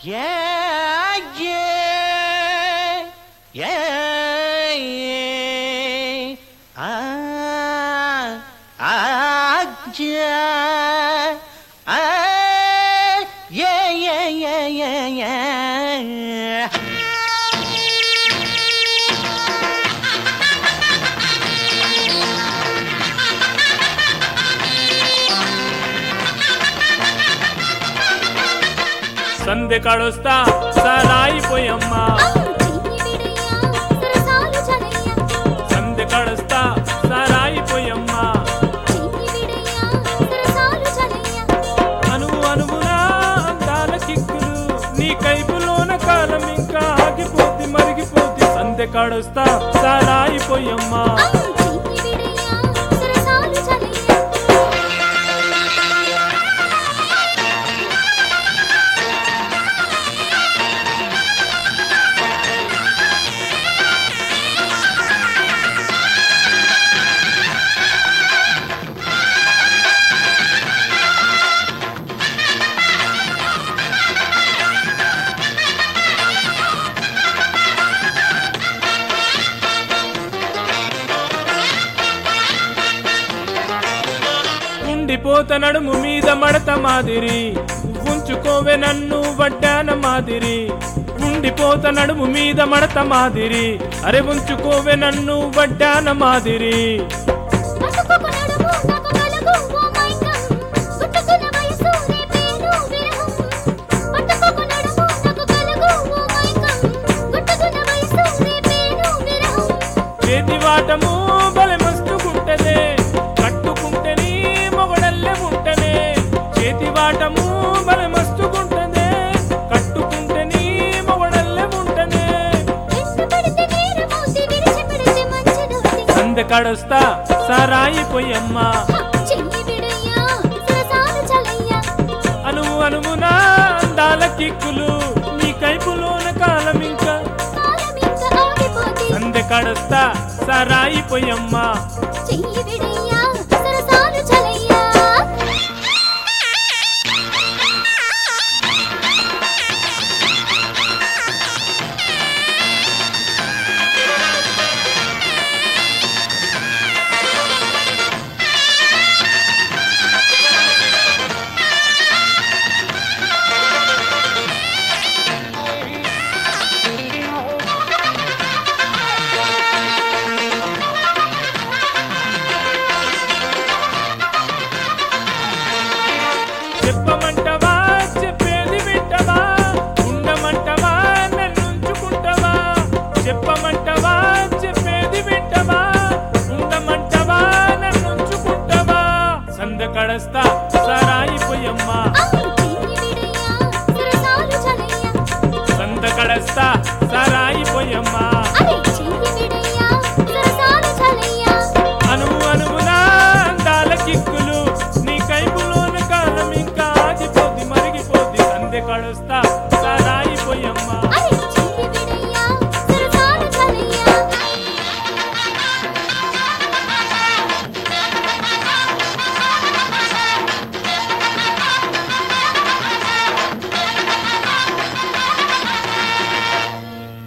Yeah, yeah, yeah, yeah. Ah, ah, yeah, ah, yeah, yeah, yeah, yeah, yeah. సందె కాడొస్తా సారాయిపోయమ్మా సందె కాడొస్తా సారాయిపోయమ్మా అను అనుమునా అందాల కిక్కులు నీ కైపులోన కాలం ఇంకా ఆగిపోద్ది మరిగిపోద్ది సందె కాడొస్తా సారాయిపోయమ్మా ఉండిపోత నడుము మీద మడత మాదిరి ఉంచుకోవే నన్ను వడ్డాన మాదిరి ఉండిపోత నడుము మీద మడత మాదిరి అరే ఉంచుకోవే నన్ను వడ్డాన మాదిరి చేతి వాటము బలె మస్తుకుంటదే కట్టుకుంటే నీ మొగడల్లే ఉంటనే చేతి వాటము బలె మస్తుకుంటదే కట్టుకుంటే నీ మొగడల్లే ఉంటనే సందెకాడొస్తా సారాయిపోయమ్మా అనువు అనుమునా అందాల కిక్కులు నీ కైపులోన కాలం ఇంకా సందెకాడొస్తా సారాయిపోయమ్మా చెయ్యి విడయ్యా సరసాలు చలయ్యా చెప్పమంటవా చెప్పేది వింటవా ఉండమంటవా నన్నుంచుకుంటవా చెప్పమంటవా చెప్పేది వింటవా ఉండమంటవా నన్నుంచుకుంటవా సందకడస్తా సారాయిపోయమ్మా సందకడస్తా సారాయిపోయమ్మా